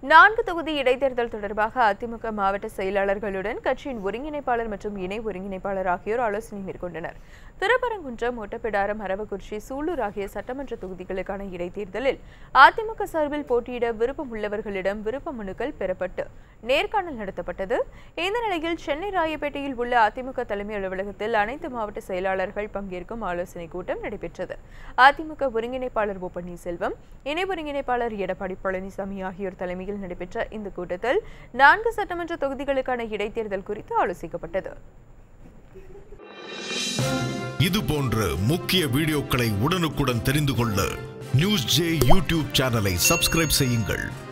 நான்கு தொகுதி இடைத்தேர்தல் தொடர்பாக அதிமுக மாவட்ட செயலாளர்களுடன் கட்சியின் ஒருங்கிணைப்பாளர் மற்றும் இணை ஒருங்கிணைப்பாளர் ஆகியோர் ஆலோசனை மேற்கொண்டனர் திருப்பரங்குன்றம் ஒட்டப்பிடாரம் அரவக்குறிச்சி சூலூர் ஆகிய சட்டமன்ற தொகுதிகளுக்கான இடைத்தேர்தலில் அதிமுக சார்பில் போட்டியிட விருப்பம் உள்ளவர்களிடம் விருப்ப மனுக்கள் பெறப்பட்டு நேர்காணல் நடத்தப்பட்டது இந்த நிலையில் சென்னை ராயப்பேட்டையில் உள்ள அதிமுக தலைமை அலுவலகத்தில் அனைத்து மாவட்ட செயலாளர்கள் பங்கேற்கும் ஆலோசனைக் கூட்டம் நடைபெற்றது அதிமுக ஒருங்கிணைப்பாளர் ஓ பன்னீர்செல்வம் இணை ஒருங்கிணைப்பாளர் எடப்பாடி பழனிசாமி ஆகியோர் தலைமையில் நடைபெற்ற இந்த கூட்டத்தில் நான்கு சட்டமன்ற தொகுதிகளுக்கான இடைத்தேர்தல் குறித்து ஆலோசிக்கப்பட்டது இது போன்ற முக்கிய வீடியோக்களை உடனுக்குடன் தெரிந்து கொள்ள நியூஸ் ஜே யூடியூப் சேனலை சப்ஸ்கிரைப் செய்யுங்கள்